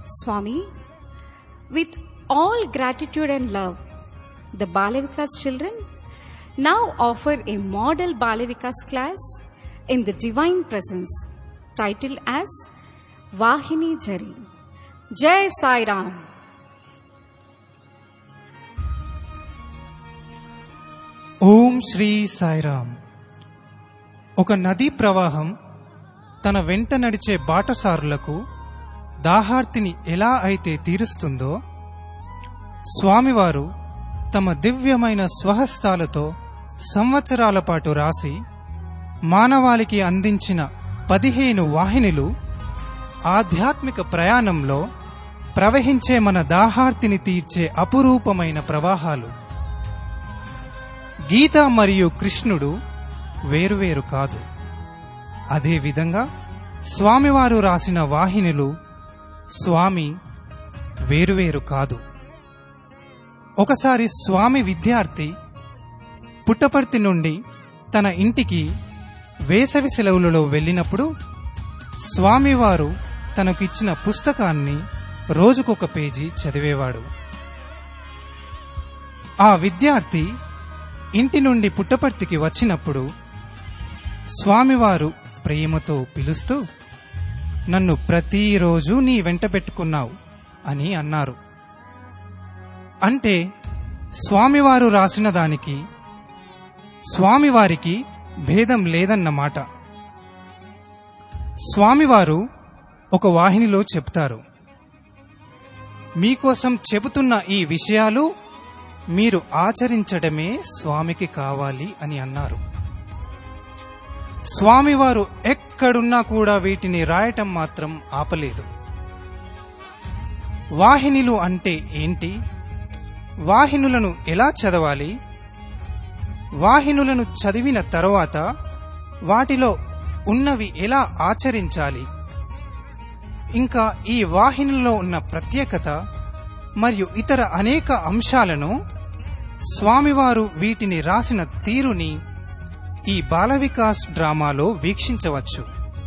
Swami, with all gratitude and love, the Balavikas children now offer a model Balavikas class in the Divine Presence titled as Vahini Jari. Jai Sai Ram. ఓం శ్రీ సాయిరామ్ ఒక నదీ ప్రవాహం తన వెంట నడిచే బాటసారులకు దాహార్తిని ఎలా అయితే తీరుస్తుందో స్వామివారు తమ దివ్యమైన స్వహస్తాలతో సంవత్సరాల పాటు రాసి మానవాళికి అందించిన పదిహేను వాహినులు ఆధ్యాత్మిక ప్రయాణంలో ప్రవహించే మన దాహార్తిని తీర్చే అపురూపమైన ప్రవాహాలు గీత మరియు కృష్ణుడు వేరువేరు కాదు అదేవిధంగా స్వామివారు రాసిన వాహినులు స్వామి వేరువేరు కాదు ఒకసారి స్వామి విద్యార్థి పుట్టపర్తి నుండి తన ఇంటికి వేసవి సెలవులలో వెళ్ళినప్పుడు స్వామివారు తనకిచ్చిన పుస్తకాన్ని రోజుకొక పేజీ చదివేవాడు ఆ విద్యార్థి ఇంటి నుండి పుట్టపర్తికి వచ్చినప్పుడు స్వామివారు ప్రేమతో పిలుస్తూ నన్ను ప్రతిరోజు నీ వెంట పెట్టుకున్నావు అని అన్నారు అంటే స్వామివారు రాసిన దానికి స్వామివారికి భేదం లేదన్నమాట స్వామివారు ఒక వాహినిలో చెప్తారు మీకోసం చెబుతున్న ఈ విషయాలు మీరు ఆచరించడమే స్వామికి కావాలి అని అన్నారు స్వామివారు ఎక్కడున్నా కూడా వీటిని రాయటం మాత్రం ఆపలేదు వాహినిలు అంటే ఏంటి వాహినులను ఎలా చదవాలి వాహినులను చదివిన తరువాత వాటిలో ఉన్నవి ఎలా ఆచరించాలి ఇంకా ఈ వాహినిలో ఉన్న ప్రత్యేకత మరియు ఇతర అనేక అంశాలను స్వామివారు వీటిని రాసిన తీరుని ఈ బాల వికాస్ డ్రామాలో వీక్షించవచ్చు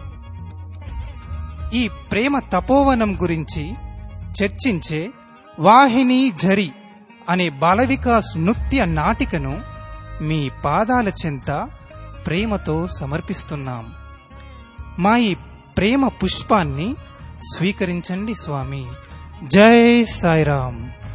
ఈ ప్రేమ తపోవనం గురించి చర్చించే వాహిని జరి అనే బాల వికాస్ నృత్య నాటికను మీ పాదాల చెంత ప్రేమతో సమర్పిస్తున్నాం మా ఈ ప్రేమ పుష్పాన్ని స్వీకరించండి స్వామి జై సాయిరామ్